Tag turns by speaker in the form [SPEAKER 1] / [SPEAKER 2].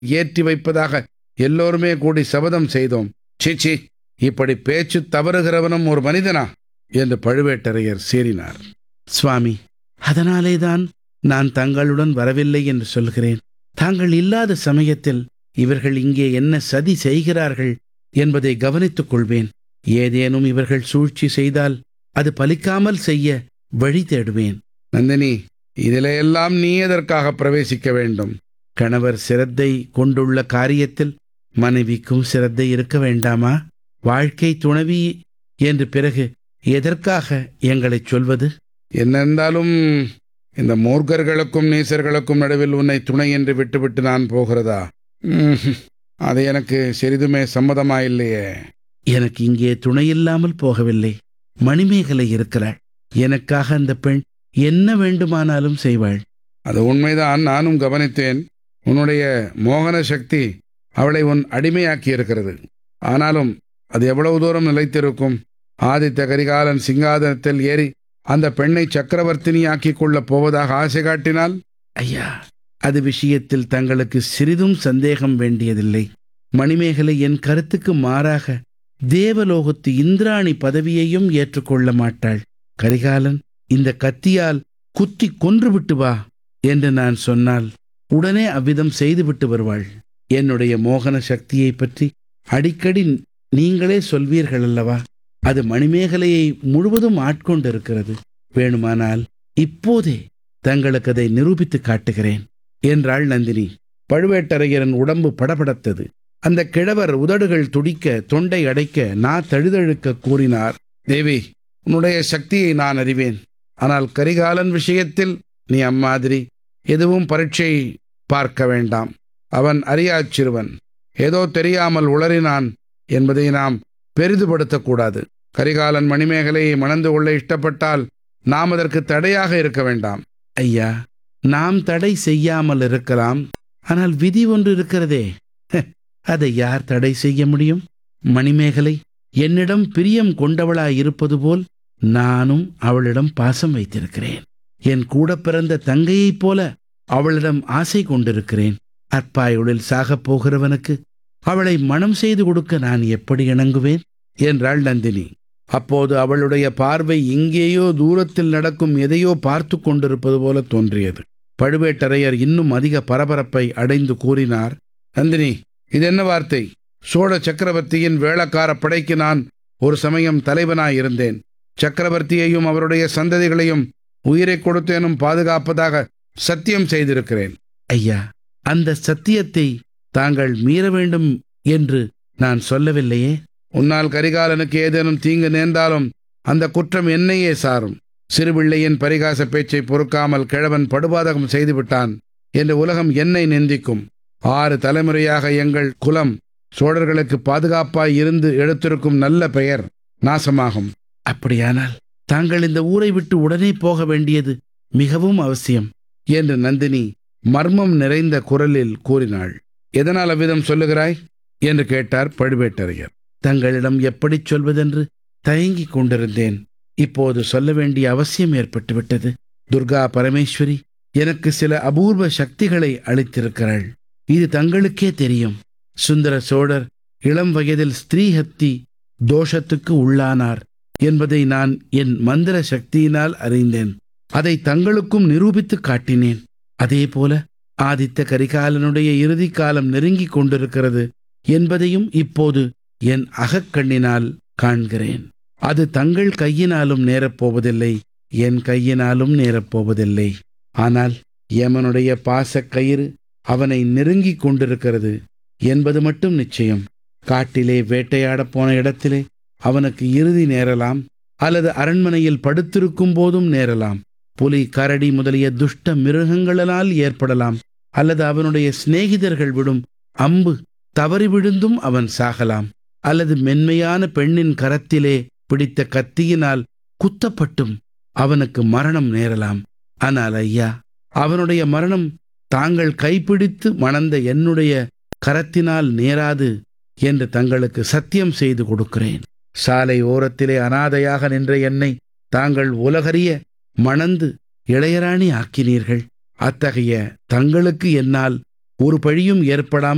[SPEAKER 1] ஏற்றி வைப்பதாக எல்லோருமே கூடி சபதம் செய்தோம் சீச்சி இப்படி பேச்சு தவறுகிறவனும் ஒரு மனிதனா என்று பழுவேட்டரையர் சீறினார் சுவாமி அதனாலேதான் நான் தங்களுடன் வரவில்லை என்று சொல்கிறேன் தாங்கள் இல்லாத சமயத்தில் இவர்கள் இங்கே என்ன சதி செய்கிறார்கள் என்பதை கவனித்துக் கொள்வேன் ஏதேனும் இவர்கள் சூழ்ச்சி செய்தால் அது பலிக்காமல் செய்ய வழி தேடுவேன் நந்தினி இதிலையெல்லாம் நீ எதற்காக பிரவேசிக்க வேண்டும் கணவர் சிரத்தை கொண்டுள்ள காரியத்தில் மனைவிக்கும் சிரத்தை இருக்க வேண்டாமா வாழ்க்கை துணவி என்று பிறகு எதற்காக எங்களைச் சொல்வது என்னென்றாலும் இந்த மூர்க்கர்களுக்கும் நீசர்களுக்கும் நடுவில் உன்னை துணை என்று விட்டுவிட்டு நான் போகிறதா ம்ஹும். அது எனக்கு சிறிதுமே சம்மதமாயில்லையே எனக்கு இங்கே துணை இல்லாமல் போகவில்லை மணிமேகலை இருக்கிறாள் எனக்காக அந்த பெண் என்ன வேண்டுமானாலும் செய்வாள் அது உண்மைதான் நானும் கவனித்தேன் உன்னுடைய மோகன சக்தி அவளை உன் அடிமையாக்கி இருக்கிறது ஆனாலும் அது எவ்வளவு தூரம் நிலைத்திருக்கும் ஆதித்த கரிகாலன் சிங்காதனத்தில் ஏறி அந்த பெண்ணை சக்கரவர்த்தினியாக்கிக் கொள்ளப் போவதாக ஆசை காட்டினால் ஐயா அது விஷயத்தில் தங்களுக்கு சிறிதும் சந்தேகம் வேண்டியதில்லை மணிமேகலை என் கருத்துக்கு மாறாக தேவலோகத்து இந்திராணி பதவியையும் ஏற்றுக்கொள்ள மாட்டாள் கரிகாலன் இந்த கத்தியால் குத்தி கொன்றுவிட்டு வா என்று நான் சொன்னால் உடனே அவ்விதம் செய்துவிட்டு வருவாள் என்னுடைய மோகன சக்தியை பற்றி அடிக்கடி நீங்களே சொல்வீர்கள் அல்லவா அது மணிமேகலையை முழுவதும் ஆட்கொண்டிருக்கிறது வேணுமானால் இப்போதே தங்களுக்கு அதை நிரூபித்து காட்டுகிறேன் என்றாள் நந்தினி பழுவேட்டரையரின் உடம்பு படபடத்தது அந்த கிழவர் உதடுகள் துடிக்க தொண்டை அடைக்க நா தழுதழுக்க கூறினார் தேவி உன்னுடைய சக்தியை நான் அறிவேன் ஆனால் கரிகாலன் விஷயத்தில் நீ அம்மாதிரி எதுவும் பரீட்சை பார்க்க வேண்டாம் அவன் அறியாச் சிறுவன் ஏதோ தெரியாமல் உளறினான் என்பதை நாம் பெரிதுபடுத்தக்கூடாது கரிகாலன் மணிமேகலையை மணந்து கொள்ள இஷ்டப்பட்டால் நாம் அதற்கு தடையாக இருக்க வேண்டாம் ஐயா நாம் தடை செய்யாமல் இருக்கலாம் ஆனால் விதி ஒன்று இருக்கிறதே ஹ், அதை யார் தடை செய்ய முடியும் மணிமேகலை என்னிடம் பிரியம் கொண்டவளாய் இருப்பது போல் நானும் அவளிடம் பாசம் வைத்திருக்கிறேன் என் கூட பிறந்த தங்கையைப் போல அவளிடம் ஆசை கொண்டிருக்கிறேன் அற்பாயுளில் சாகப் போகிறவனுக்கு அவளை மனம் செய்து கொடுக்க நான் எப்படி இணங்குவேன் என்றாள் நந்தினி அப்போது அவளுடைய பார்வை எங்கேயோ தூரத்தில் நடக்கும் எதையோ பார்த்து கொண்டிருப்பது போல தோன்றியது பழுவேட்டரையர் இன்னும் அதிக பரபரப்பை அடைந்து கூறினார் நந்தினி இது என்ன வார்த்தை சோழ சக்கரவர்த்தியின் வேளக்கார படைக்கு நான் ஒரு சமயம் தலைவனாய் இருந்தேன் சக்கரவர்த்தியையும் அவருடைய சந்ததிகளையும் உயிரை கொடுத்தேனும் பாதுகாப்பதாக சத்தியம் செய்திருக்கிறேன் ஐயா அந்த சத்தியத்தை தாங்கள் மீற வேண்டும் என்று நான் சொல்லவில்லையே உன்னால் கரிகாலனுக்கு ஏதேனும் தீங்கு நேர்ந்தாலும் அந்த குற்றம் என்னையே சாரும் சிறுபிள்ளையின் பரிகாச பேச்சை பொறுக்காமல் கிழவன் படுபாதகம் செய்துவிட்டான் என்று உலகம் என்னை நிந்திக்கும் ஆறு தலைமுறையாக எங்கள் குலம் சோழர்களுக்கு பாதுகாப்பாய் இருந்து எடுத்திருக்கும் நல்ல பெயர் நாசமாகும் அப்படியானால் தாங்கள் இந்த ஊரை விட்டு உடனே போக வேண்டியது மிகவும் அவசியம் என்று நந்தினி மர்மம் நிறைந்த குரலில் கூறினாள் எதனால் அவ்விதம் சொல்லுகிறாய் என்று கேட்டார் பழுவேட்டரையர் தங்களிடம் எப்படிச் சொல்வதென்று தயங்கிக் கொண்டிருந்தேன் இப்போது சொல்ல வேண்டிய அவசியம் ஏற்பட்டுவிட்டது துர்கா பரமேஸ்வரி எனக்கு சில அபூர்வ சக்திகளை அளித்திருக்கிறாள் இது தங்களுக்கே தெரியும் சுந்தர சோழர் இளம் வயதில் ஸ்திரீஹத்தி தோஷத்துக்கு உள்ளானார் என்பதை நான் என் மந்திர சக்தியினால் அறிந்தேன் அதை தங்களுக்கும் நிரூபித்து காட்டினேன் அதேபோல ஆதித்த கரிகாலனுடைய இறுதி காலம் நெருங்கிக் கொண்டிருக்கிறது என்பதையும் இப்போது என் அகக்கண்ணினால் காண்கிறேன் அது தங்கள் கையினாலும் நேரப்போவதில்லை என் கையினாலும் நேரப்போவதில்லை ஆனால் யமனுடைய பாசக் கயிறு அவனை நெருங்கிக் கொண்டிருக்கிறது என்பது மட்டும் நிச்சயம் காட்டிலே வேட்டையாடப் போன இடத்திலே அவனுக்கு இறுதி நேரலாம் அல்லது அரண்மனையில் படுத்திருக்கும் போதும் நேரலாம் புலி கரடி முதலிய துஷ்ட மிருகங்களால் ஏற்படலாம் அல்லது அவனுடைய சிநேகிதர்கள் விடும் அம்பு தவறி விழுந்தும் அவன் சாகலாம் அல்லது மென்மையான பெண்ணின் கரத்திலே பிடித்த கத்தியினால் குத்தப்பட்டும் அவனுக்கு மரணம் நேரலாம் ஆனால் ஐயா அவனுடைய மரணம் தாங்கள் கைப்பிடித்து மணந்த என்னுடைய கரத்தினால் நேராது என்று தங்களுக்கு சத்தியம் செய்து கொடுக்கிறேன் சாலை ஓரத்திலே அனாதையாக நின்ற என்னை தாங்கள் உலகறிய மணந்து இளையராணி ஆக்கினீர்கள் அத்தகைய தங்களுக்கு என்னால் ஒரு பழியும் ஏற்படாமல்